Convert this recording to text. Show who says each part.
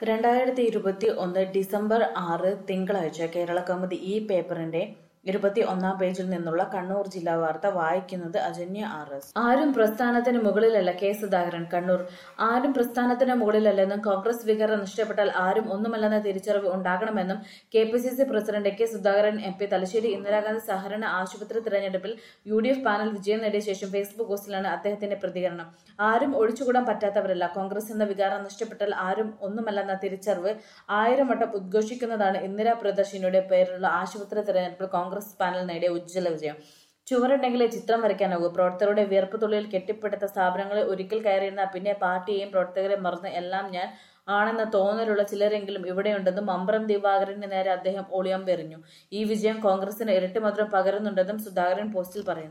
Speaker 1: രണ്ടായിരത്തി ഇരുപത്തി ഒന്ന് ഡിസംബർ ആറ് തിങ്കളാഴ്ച കേരള കൗമുദി ഈ പേപ്പറിന്റെ ഇരുപത്തി ഒന്നാം പേജിൽ നിന്നുള്ള കണ്ണൂർ ജില്ലാ വാർത്ത വായിക്കുന്നത് അജന്യ ആർ എസ് ആരും പ്രസ്ഥാനത്തിന് മുകളിലല്ല കെ സുധാകരൻ കണ്ണൂർ ആരും പ്രസ്ഥാനത്തിന് മുകളിലല്ലെന്നും കോൺഗ്രസ് വികാരം നഷ്ടപ്പെട്ടാൽ ആരും ഒന്നുമല്ലെന്ന തിരിച്ചറിവ് ഉണ്ടാകണമെന്നും K P C C president K Sudhakaran M P Thalassery Indira Gandhi സഹകരണ ആശുപത്രി തിരഞ്ഞെടുപ്പിൽ യു ഡി എഫ് പാനൽ വിജയം നേടിയ ശേഷം ഫേസ്ബുക്ക് പോസ്റ്റിലാണ് അദ്ദേഹത്തിന്റെ പ്രതികരണം ആരും ഒഴിച്ചുകൂടാൻ പറ്റാത്തവരല്ല കോൺഗ്രസ് എന്ന വികാരം നഷ്ടപ്പെട്ടാൽ ആരും ഒന്നുമല്ലെന്ന തിരിച്ചറിവ് ആയിരം വട്ടം ഉദ്ഘോഷിക്കുന്നതാണ് ഇന്ദിരാ പ്രിയദർശിനിയുടെ പേരിലുള്ള ആശുപത്രി തിരഞ്ഞെടുപ്പിൽ കോൺഗ്രസ് പാനൽ നേടിയ ഉജ്ജ്വല വിജയം ചുവരുണ്ടെങ്കിലേ ചിത്രം വരയ്ക്കാനാകൂ പ്രവർത്തകരുടെ വിയർപ്പ് തുള്ളിയിൽ കെട്ടിപ്പടുത്ത സ്ഥാപനങ്ങളിൽ ഒരിക്കൽ കയറിയിരുന്ന പിന്നെ പാർട്ടിയെയും പ്രവർത്തകരെ മറന്ന് എല്ലാം ഞാൻ ആണെന്ന തോന്നലുള്ള ചിലരെങ്കിലും ഇവിടെയുണ്ടെന്നും മമ്പ്രം ദിവാകരന് നേരെ അദ്ദേഹം ഒളിയമ്പെറിഞ്ഞു ഈ വിജയം കോൺഗ്രസിന് ഇരട്ടി മധുരം പകരുന്നുണ്ടെന്നും സുധാകരൻ പോസ്റ്റിൽ പറയുന്നു